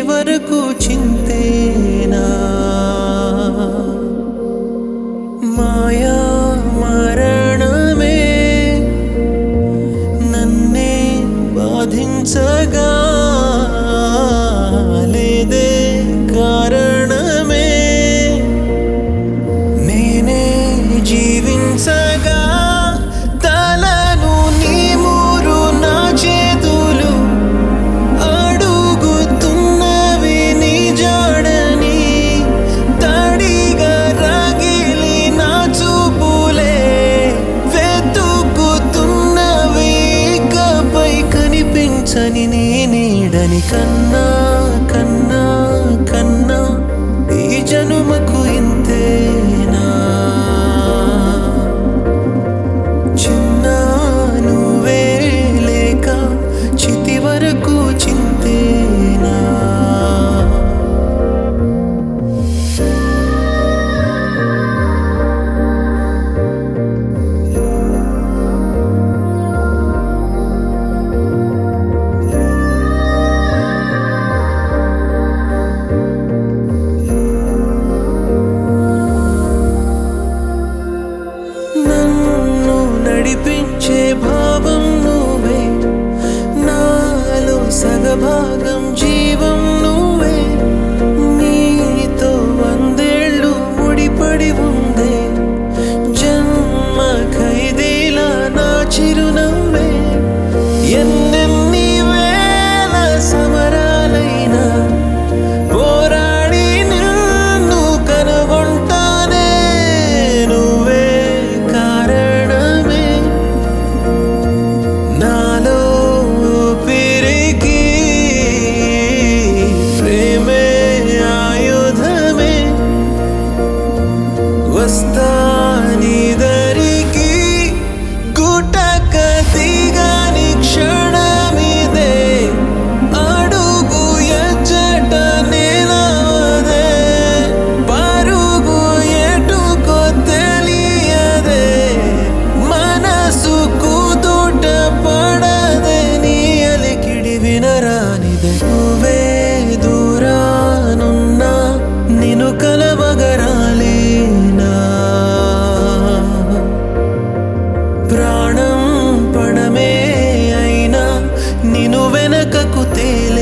వరకు చింతేనా మాయా మరణమే నన్నే బాధించగా లేదే కారణమే నేనే జీవించగా తలను నీ మూరు నా చేతులు అడుగుతున్నవి నీ జాడని తడిగా రాగిలి నా చూపులే వెతుకుతున్నవి ఇకపై కనిపించని నీ నీడని కన్నా కన్నా కన్నా ఈ జనుమకు ఇంతేనా చిన్న నువ్వే లేక చితి వరకు చింతేనా నన్ను నడిపించే భావం నువ్వే నాలో సగభాగం జీవం నువ్వే నీతో వందేళ్ళు ముడిపడి ఉందే జన్మ ఖైదీలా నా చిరునవ్వే ఎన్నెన్ని వేల సమరాలైనా పోరాడి నిన్ను కనుగొంటానే నువ్వే కారణమే నాలో పిరికి ప్రేమే ఆయుధమే వస్తాని దరికి గుటక దిగాని క్షణమిదే అడుగు ఎచ్చట నిలవదే పరుగు ఎటుకో తెలియదే మనసు కూతుట పడదే నీ అలికిడి వినరానిదే నువ్వే దూరానున్నా నిన్ను కలవగరాలేనా ప్రాణం పడమే అయినా నిన్ను వెనకకు తేలి